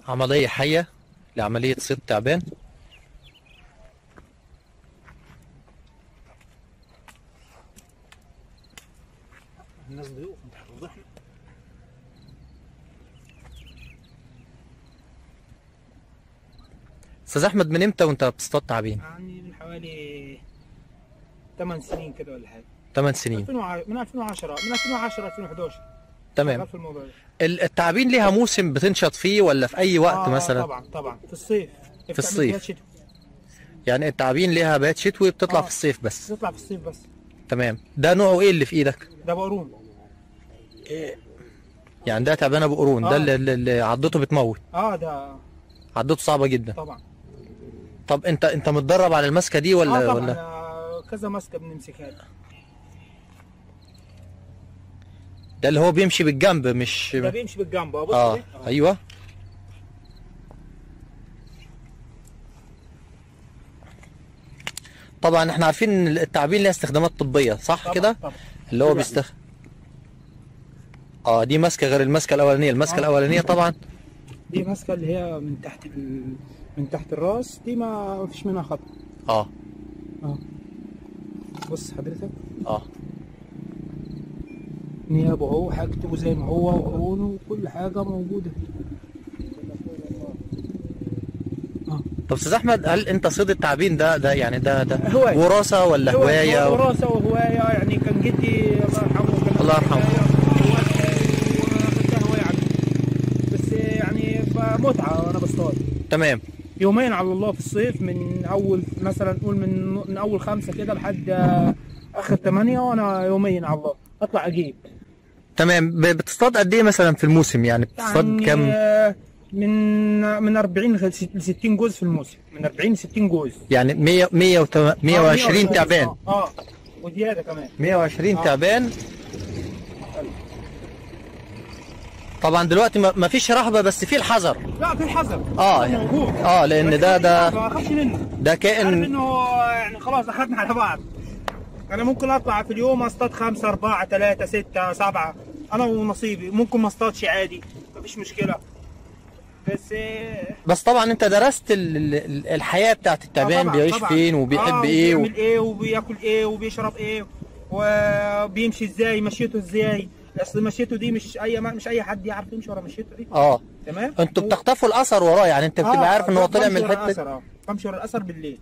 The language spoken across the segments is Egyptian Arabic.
عملية حية لعملية صيد تعبان الناس ضيوف انت هتفضحنا استاذ احمد من امتى وانت بتصطاد تعابين يعني من حوالي 8 سنين كده ولا حاجه 8 سنين 2010 من 2010 من 2010 2011 تمام شغال في الموضوع ده ال- التعابين ليها موسم بتنشط فيه ولا في اي وقت آه مثلا طبعا طبعا في الصيف في الصيف. بتعمل شتوي. يعني التعابين ليها بيات شتوي بتطلع آه. في الصيف بس تطلع في الصيف بس تمام ده نوعه ايه اللي في ايدك ده بقرون يعني ده تعبان ابو قرون ده آه. اللي, اللي- اللي عضته بتموت اه ده عضته صعبه جدا طبعا طب انت انت متدرب على المسكه دي ولا اه طبعا ولا آه كذا ماسكه بنمسكها له. ده اللي هو بيمشي بالجنب مش ده بيمشي بالجنب اه بص اه كده. آه. ايوه طبعا احنا عارفين ان التعابين ليها استخدامات طبيه صح طبعاً، كده طبعاً. اللي هو طبعاً. بيستخدم اه دي ماسكه غير الماسكه الاولانيه الماسكه آه. الاولانيه طبعا دي ماسكه اللي هي من تحت ال... من تحت الراس دي ما فيش منها خطر اه اه بص حضرتك اه نيابه هو حاجته زي ما هو وقرونه وكل حاجه موجوده طب استاذ احمد هل انت صيد التعابين ده ده يعني ده ده هواية. وراثه ولا هوايه هو وراثه وهوايه يعني كان جدي الله يرحمه كان الله يرحمه. وخدتها هوايه عنه بس يعني متعه وانا بصطاد تمام يومين على الله في الصيف من اول مثلا نقول من من اول خمسه كده لحد اخر ثمانيه وانا يومين على الله اطلع اجيب تمام ب- بتصطاد قد ايه مثلا في الموسم يعني بتصطاد يعني كام آه، من من 40 ل 60 جوز في الموسم من 40 ل 60 جوز يعني 100 100 آه، 120 تعبان اه آه، وزياده كمان 120 آه. تعبان طبعا دلوقتي ما ما فيش رهبه بس في الحذر لا في حذر اه موجود اه لان بس ده في ده حذر، ما اخافش منه ده عارف كائن انه يعني خلاص اخذنا على بعض انا ممكن اطلع في اليوم اصطاد خمسة أربعة ثلاثة ستة سبعة انا ونصيبي ممكن ما اصطادش عادي مفيش مشكلة بس آه، بس طبعا انت درست ال- ال- الحياه بتاعت التعبان طبعاً، بيعيش طبعاً. فين وبيحب آه ايه و... وبيعمل ايه وبياكل ايه وبيشرب ايه وبيمشي ازاي مشيته ازاي اصل مشيته دي مش اي مش اي حد يعرف يمشي ورا مشيته دي اه تمام انتوا بتخطفوا الاثر وراه يعني انت بتبقى آه، عارف ان هو طلع من بمشي ورا الحته الأثر، آه. بمشي ورا الاثر بالليل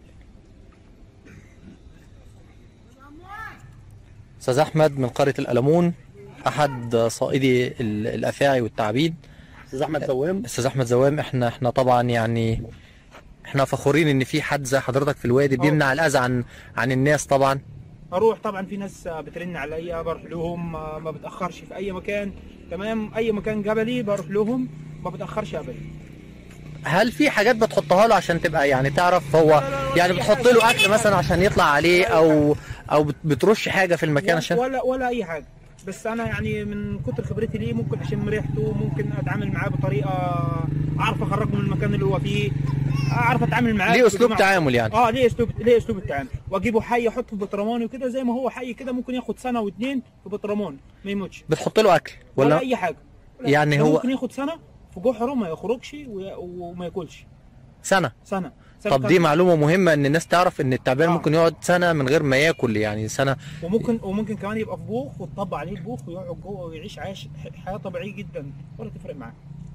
استاذ احمد من قريه الالمون احد صائدي ال- الافاعي والتعابين استاذ احمد زوام استاذ احمد زوام احنا احنا طبعا يعني احنا فخورين ان في حد زي حضرتك في الوادي بيمنع الاذى عن عن الناس طبعا اروح طبعا في ناس بترن عليا بروح لهم ما ما بتاخرش في اي مكان تمام اي مكان جبلي بروح لهم ما بتاخرش ابدا هل في حاجات بتحطها له عشان تبقى يعني تعرف هو لا، لا، ولا يعني أي بتحط حاجة. له اكل مثلا عشان يطلع عليه او او بت- بترش حاجه في المكان عشان ولا ولا اي حاجه بس انا يعني من كتر خبرتي ليه ممكن اشم ريحته ممكن اتعامل معاه بطريقه اعرف اخرجه من المكان اللي هو فيه اعرف اتعامل معاه ليه اسلوب بجماعة- تعامل يعني اه ليه اسلوب ليه اسلوب التعامل واجيبه حي احطه في بطرماني وكده زي ما هو حي كده ممكن ياخد سنه واثنين في بطرمان ما يموتش بتحط له اكل ولا, ولا اي حاجه ولا يعني ده هو- ممكن ياخد سنه في جحره ما يخرجش وي- وما ياكلش سنه سنه, سنة طب دي كاملة. معلومه مهمه ان الناس تعرف ان التعبان آه. ممكن يقعد سنه من غير ما ياكل يعني سنه وممكن وممكن كمان يبقى في بوخ وتطبق عليه البوخ ويقعد جوه ويعيش عايش حياه طبيعيه جدا ولا تفرق معاه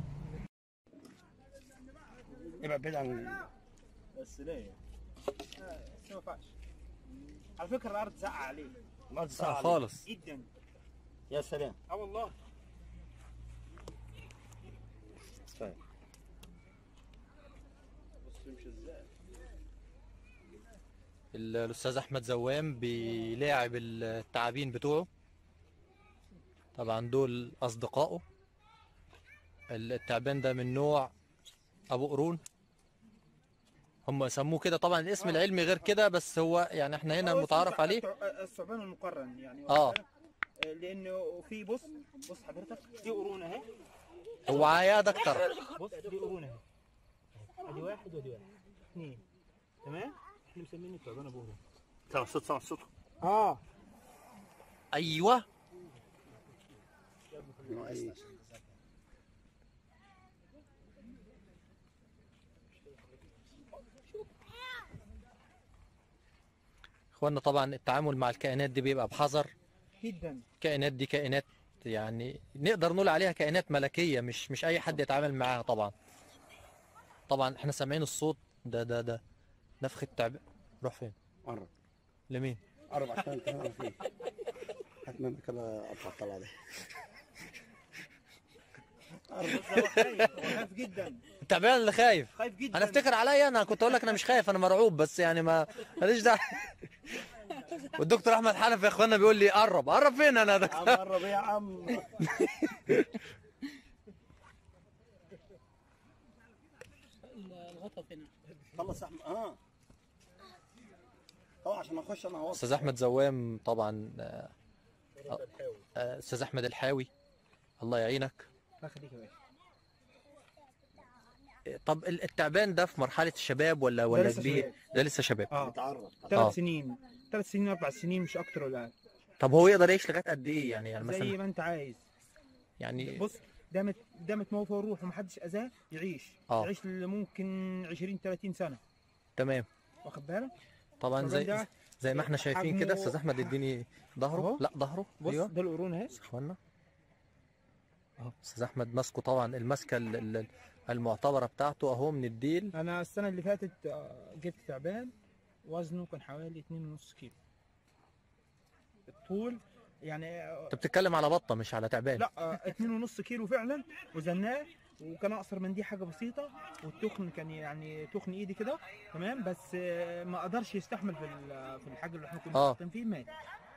ابعد بعيد عن بس ليه؟ ما ينفعش على فكره الارض ساقعه عليه الارض ساعة عليك. خالص جدا يا سلام اه والله طيب. ال- الاستاذ احمد زوام بيلاعب التعابين بتوعه طبعا دول اصدقائه التعبان ده من نوع ابو قرون هم سموه كده طبعا الاسم آه. العلمي غير كده بس هو يعني احنا هنا هو متعارف اسمه عليه التع- الثعبان المقرن يعني آه. واخد بالك؟ آه، لانه في بص بص حضرتك دي قرون اهي هو عياد اكتر بص دي قرون اهي ادي واحد ودي واحد اثنين تمام احنا مسمينه الثعبان ابو قرون سامع الصوت سامع الصوت اه ايوه اخوانا طبعا التعامل مع الكائنات دي بيبقى بحذر جدا الكائنات دي كائنات يعني نقدر نقول عليها كائنات ملكية مش مش أي حد يتعامل معاها طبعا طبعا احنا سامعين الصوت ده ده ده نفخ التعب روح فين؟ قرب لمين؟ قرب عشان تعرف فيه اتمنى كده اطلع الطلعه دي هو خايف جدا التعبان اللي خايف خايف جدا انا افتكر عليا انا كنت اقول لك انا مش خايف انا مرعوب بس يعني ما ماليش دعوه والدكتور احمد حنفي يا اخوانا بيقول لي قرب قرب فين انا يا يا عم دكتور قرب ايه يا عم الغطا فين خلص يا احمد اه طبعا عشان اخش انا هوصل استاذ احمد زوام طبعا آه، آه، استاذ احمد الحاوي الله يعينك الله يخليك يا باشا طب ال- التعبان ده في مرحله الشباب ولا ولا لسه كبير شباب. ده لسه شباب اه بتعرض آه. ثلاث سنين ثلاث سنين اربع سنين مش اكتر ولا اقل طب هو يقدر يعيش لغايه قد ايه يعني يعني زي مثلا ما انت عايز يعني بص دامت دامت موفى وروح ومحدش اذاه يعيش آه. يعيش ل- ممكن 20 30 سنه تمام واخد بالك طبعا زي الراجل ده زي ما احنا شايفين كده حجمه- استاذ احمد اديني ظهره أهو. لا ظهره بص ايوه ده القرون اهي اخوانا اهو استاذ احمد ماسكه طبعا الماسكه ال- ال- المعتبره بتاعته اهو من الديل انا السنه اللي فاتت آه، جبت تعبان وزنه كان حوالي 2.5 كيلو الطول يعني آه، انت بتتكلم على بطه مش على تعبان لا آه، اتنين ونص كيلو فعلا وزناه وكان اقصر من دي حاجه بسيطه والتخن كان يعني تخن ايدي كده تمام بس آه، ما قدرش يستحمل في ال- في الحاجه اللي احنا كنا آه. حاطين فيه مات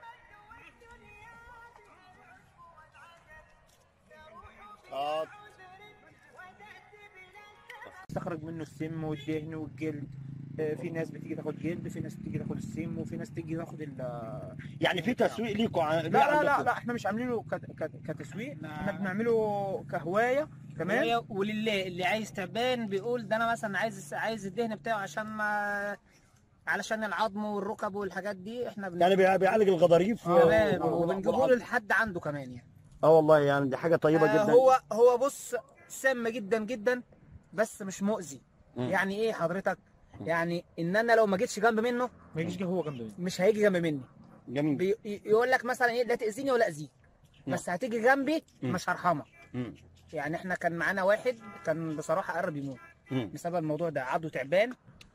اه استخرج منه السم والدهن والجلد آه، في ناس بتيجي تاخد جلد في ناس بتيجي تاخد السم وفي ناس تيجي تاخد ال يعني في تسويق ليكوا عن... لا لا لا لا احنا مش عاملينه كت- كت- كتسويق احنا بنعمله كهوايه تمام هي ولله اللي عايز تعبان بيقول ده انا مثلا عايز عايز الدهن بتاعه عشان ما علشان العظم والركب والحاجات دي احنا بن... يعني بي- بيعالج الغضاريف و- تمام و- وبنجيبه والعظم. له لحد عنده كمان يعني اه والله يعني دي حاجه طيبه آه جدا هو هو بص سام جدا جدا بس مش مؤذي مم. يعني ايه حضرتك يعني ان انا لو ما جيتش جنب منه ما يجيش هو جنبي مش هيجي جنب مني جميل بي... يقول لك مثلا ايه لا تاذيني ولا اذيك بس هتيجي جنبي مم. مش هرحمك مم. يعني احنا كان معانا واحد كان بصراحه قرب يموت مم. بسبب الموضوع ده عضه تعبان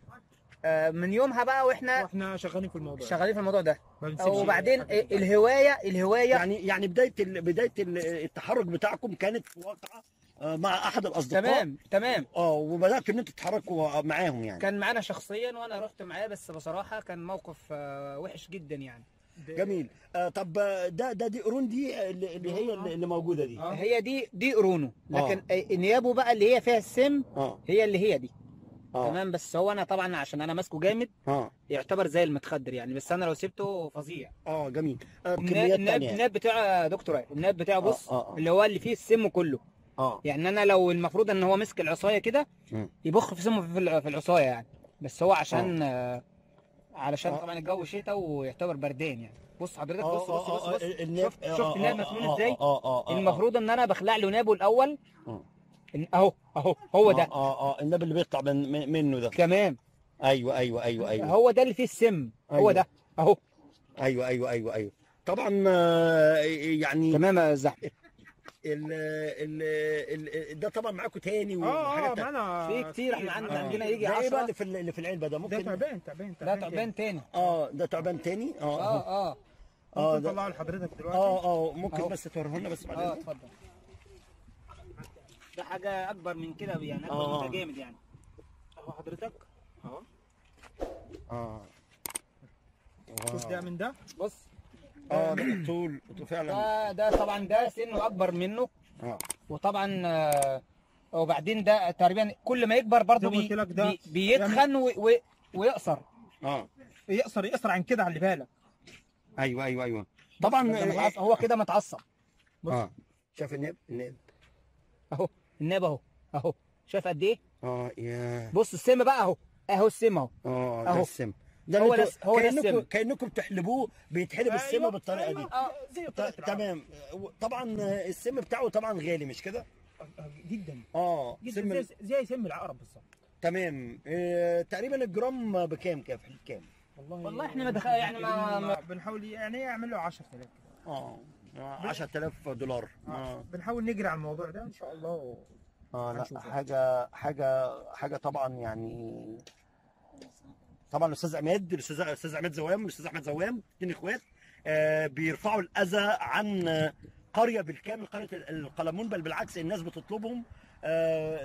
آه، من يومها بقى واحنا واحنا شغالين في الموضوع شغالين في الموضوع ده ما بنسيبش وبعدين حاجة. الهوايه الهوايه يعني يعني بدايه ال... بدايه ال- التحرك بتاعكم كانت في واقعه آه، مع احد الاصدقاء تمام تمام اه وبدات ان انتوا تتحركوا معاهم يعني كان معانا شخصيا وانا رحت معاه بس بصراحه كان موقف آه، وحش جدا يعني جميل آه طب آه، ده ده دي قرون دي اللي اللي هي اللي اللي موجوده دي آه. هي دي دي قرونه لكن آه. نيابه بقى اللي هي فيها السم اه هي اللي هي دي اه تمام بس هو انا طبعا عشان انا ماسكه جامد اه يعتبر زي المتخدر يعني بس انا لو سبته فظيع اه جميل آه النا- كميات الناب تانية الناب بتاع دكتور الناب بتاعه بص آه، آه. اللي هو اللي فيه السم كله اه يعني انا لو المفروض ان هو مسك العصايه كده مم. يبخ في سمه في الع- في العصايه يعني بس هو عشان آه. علشان آه. طبعا الجو شتاء ويعتبر بردان يعني بص حضرتك آه، بص بص آه، بص, آه، بص. الناب- شفت آه، شفت آه، الناب آه، مسنون آه، ازاي آه، آه، آه، المفروض ان انا بخلع له نابه الاول آه. إن- اهو اهو هو ده اه اه اه الناب اللي بيطلع من من- منه ده تمام ايوه ايوه ايوه ايوه هو ده اللي فيه السم هو أيوة. ده اهو ايوه ايوه ايوه ايوه طبعا آه، يعني تمام يا زحمه ال ال ال ده طبعا معاكم تاني اه اه وحاجات تانية. معانا في كتير، احنا عندنا- آه. عندنا يجي ده ايه بقى 10 اللي في ال- اللي في العلبه ده ده ممكن تعبان تعبان لا تعبان تاني. تاني اه ده تعبان تاني اه اه اه اه ممكن ده نطلعه لحضرتك دلوقتي اه اه ممكن أهو. بس توريه لنا بس اه بعدين اتفضل ده حاجه اكبر من كده يعني اكبر آه. من ده جامد يعني اهو حضرتك اهو اه شوف ده من ده بص اه ده طول فعلا ده ده طبعا ده سنه اكبر منه اه وطبعا آه، وبعدين ده تقريبا كل ما يكبر برضه زي ما بي قلت لك ده بي بيتخن و- و- ويقصر اه يقصر يقصر عن كده على بالك ايوه ايوه ايوه ده طبعا متعصب- هو كده متعصب اه شايف الناب الناب اهو الناب اهو اهو شايف قد ايه اه يا بص السم بقى اهو اهو السم اهو اه ده أهو. السم ده هو اللي ده- انتوا- هو ده كانكم السم. كانكم بتحلبوه بيتحلب السم أيوة، بالطريقه أيوة. دي اه زي ت- بتاعت العرب. تمام طبعا السم بتاعه طبعا غالي مش كده جدا اه جدا سم زي زي سم العقرب بالظبط تمام آه، تقريبا الجرام بكام كام في كام والله إحنا ما دخل- يعني ما- ما- بنحاول يعني يعمل له 10000 اه 10000 دولار اه بنحاول نجري على الموضوع ده ان شاء الله و... اه لا هنشوف. حاجه حاجه حاجه طبعا يعني طبعا الاستاذ عماد الاستاذ الاستاذ عماد زوام الاستاذ احمد زوام اثنين اخوات آه بيرفعوا الاذى عن آه، قريه بالكامل قريه ال- القلمون بل بالعكس الناس بتطلبهم آه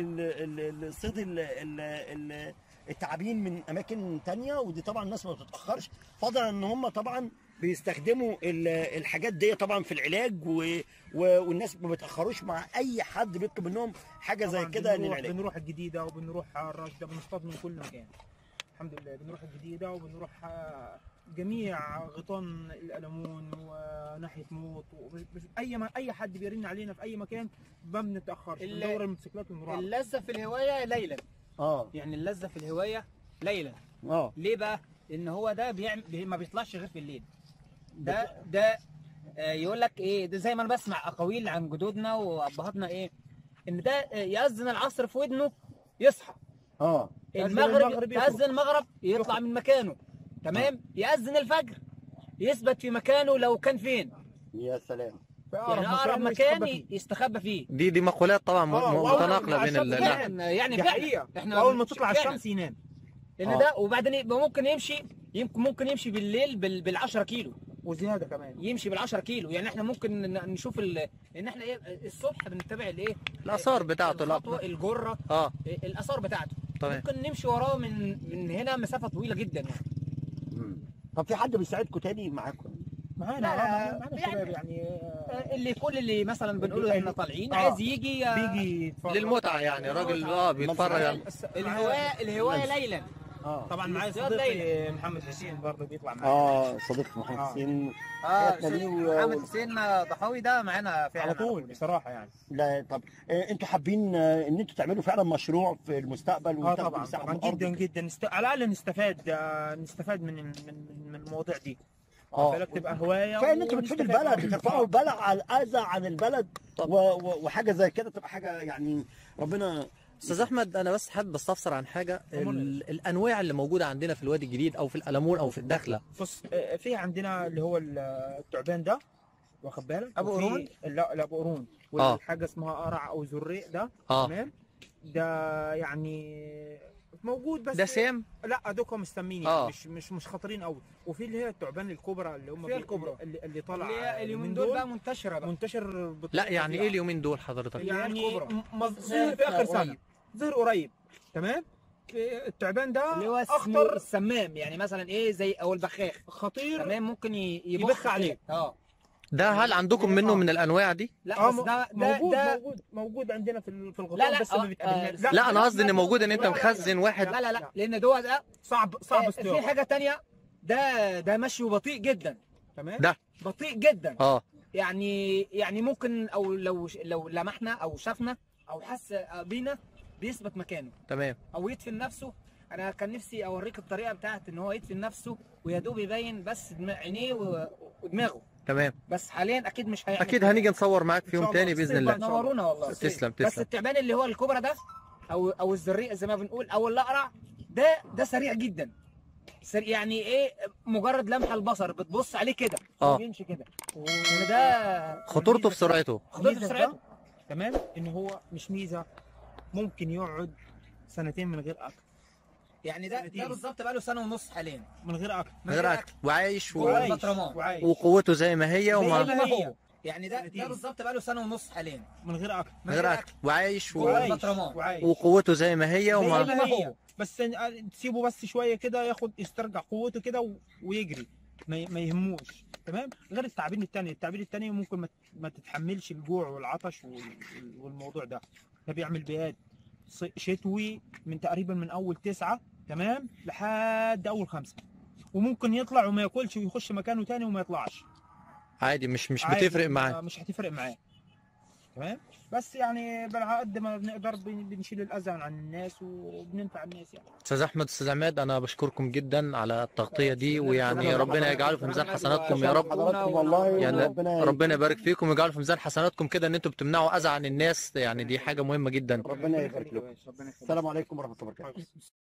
للصيد ال- ال- ال- التعابين من اماكن تانية ودي طبعا الناس ما بتتاخرش فضلا ان هم طبعا بيستخدموا ال- الحاجات دي طبعا في العلاج و... و... والناس ما بيتاخروش مع اي حد بيطلب منهم حاجه زي طبعاً كده بنروح, للعلاج بنروح الجديده وبنروح الراشده بنصطاد من كل مكان الحمد لله بنروح الجديده وبنروح آه، جميع غيطان الالمون وناحيه موت وب- اي ما اي حد بيرن علينا في اي مكان ما بنتاخرش ال- بندور الموتوسيكلات ونروح على اللذة في الهواية ليلا اه يعني اللذة في الهواية ليلا اه ليه بقى؟ ان هو ده بيعمل بي- ما بيطلعش غير في الليل ده ده آه، يقول لك ايه ده زي ما انا بسمع اقاويل عن جدودنا وابهاتنا ايه ان ده آه، يأذن العصر في ودنه يصحى اه يأذن المغرب المغرب يخرج. يأذن المغرب يطلع من مكانه تمام يأذن الفجر يثبت في مكانه لو كان فين يا سلام في يعني اقرب يستخبى مكان فيه. يستخبى فيه دي دي مقولات طبعا م- آه، م- وأول متناقله ما بين ال- الشمس لا فعلا يعني دي فعلا حقيقه احنا اول ما تطلع فعلا. الشمس ينام لان آه. ده وبعدين يبقى ممكن يمشي يمكن ممكن يمشي بالليل بال بال 10 كيلو وزياده كمان يمشي بال 10 كيلو يعني احنا ممكن ن- نشوف ال... ان احنا ايه الصبح بنتبع الايه الاثار بتاعته الخطوه لا الجره اه الاثار بتاعته تمام ممكن نمشي وراه من من هنا مسافه طويله جدا يعني طب في حد بيساعدكم تاني معاكم معانا لا، آه، معانا يعني- شباب يعني آه، آه، اللي كل اللي مثلا بنقول له احنا طالعين آه. عايز يجي آه، بيجي يتفرج. للمتعه يعني راجل اه بيتفرج على- الس- الهوايه الهوايه ليلا اه طبعا معايا الاصطياد صديقي محمد حسين برضه بيطلع معايا اه صديق محمد آه. حسين اه حياتنا ليه و- محمد حسين ضحاوي ده معانا فعلا على طول بصراحه يعني لا طب آه انتوا حابين آه ان انتوا تعملوا فعلا مشروع في المستقبل اه وتاخدوا طبعا مساحه طبعا من الأرض؟ جدا جدا نست... على الاقل نستفاد آه، نستفاد من من من, من المواضيع دي آه. بالك تبقى هوايه كفايه ان انتوا بتفيدوا ونستفاد البلد منها. بترفعوا البلد على الاذى عن البلد طب. و... و... وحاجه زي كده تبقى حاجه يعني ربنا استاذ احمد انا بس حابب استفسر عن حاجه أمال ال- الانواع اللي موجوده عندنا في الوادي الجديد او في الالمون او في الدخله بص آه، في عندنا اللي هو ال- التعبان ده واخد بالك أبو وفي- قرون؟ لا لا ابو قرون آه. والحاجه اسمها قرع او زريق ده اه تمام ده يعني موجود بس ده سام لا دوكم مستمين آه. يعني مش مش مش خطرين قوي وفي اللي هي التعبان الكبرى اللي هم في بي- الكبرى. اللي, اللي طالع اللي هي اليومين دول بقى منتشره بقى منتشر بطريقة لا يعني فظيعة. ايه اليومين دول حضرتك اللي هي يعني الكبرى. م- مظ- ظهر في اخر سنه قريب. ظهر قريب تمام التعبان ده اللي هو اسمه اخطر السمام يعني مثلا ايه زي او البخاخ خطير تمام ممكن ي- يبخ عليك. اه ده هل عندكم منه من الانواع دي لا اه بس ده ده موجود ده موجود موجود عندنا في ال- في لا، الغطاء لا، بس آه، ما بيتقابلناش آه، لا انا قصدي ان موجود ان انت لا، لا، لا. مخزن واحد لا لا لا لان ده ده صعب صعب آه، في استيعاب حاجه تانية ده ده مشي بطيء جدا تمام ده. بطيء جدا اه يعني يعني ممكن او لو لو لمحنا او شافنا او حس بينا بيثبت مكانه تمام او يدفن نفسه انا كان نفسي اوريك الطريقه بتاعت ان هو يدفن نفسه ويا دوب يبين بس دم- عينيه و- ودماغه تمام بس حاليا اكيد مش هيعمل اكيد كده. هنيجي نصور معاك في إن شاء يوم الله. تاني باذن الله نورونا والله تسلم بس تسلم التعبان اللي هو الكبرى ده او او الزريق زي ما بنقول او الاقرع ده ده سريع جدا سريع يعني ايه مجرد لمح البصر بتبص عليه كده آه. هو بيمشي كده وده خطورته في سرعته خطورته ميزة بسرعته ده، تمام ان هو مش ميزه ممكن يقعد سنتين من غير اكل يعني ده ده بالظبط بقى له سنه ونص حاليا من غير اكل من غير اكل وعايش و... وعايش. بطرمان. وعايش وقوته زي ما هي زي وما ما هو يعني ده سنتين. ده بالظبط بقى له سنه ونص حاليا من غير اكل من غير اكل وعايش و... وعايش. بطرمان. وعايش وقوته زي ما هي زي وما ما هي بس إن- تسيبه بس شويه كده ياخد يسترجع قوته كده و- ويجري ما ي- ما يهموش تمام غير التعابين التانية التعابين التانية ممكن ما ت- ما تتحملش الجوع والعطش وال- وال- والموضوع ده ده بيعمل بياد ص- شتوي من تقريبا من اول تسعة تمام لحد اول خمسة وممكن يطلع وما ياكلش ويخش مكانه تاني وما يطلعش عادي مش مش عادي، بتفرق ما- معاه مش هتفرق معاه تمام بس يعني على قد ما بنقدر بن- بنشيل الاذى عن الناس وبننفع الناس يعني استاذ احمد استاذ عماد انا بشكركم جدا على التغطيه دي ويعني ربنا يجعله في ميزان حسناتكم يا رب حضراتكم والله يعني ربنا ربنا يبارك فيكم ويجعله في ميزان حسناتكم كده ان انتم بتمنعوا اذى عن الناس يعني دي حاجه مهمه جدا ربنا يبارك لكم ربنا يخليك. السلام عليكم ورحمه الله وبركاته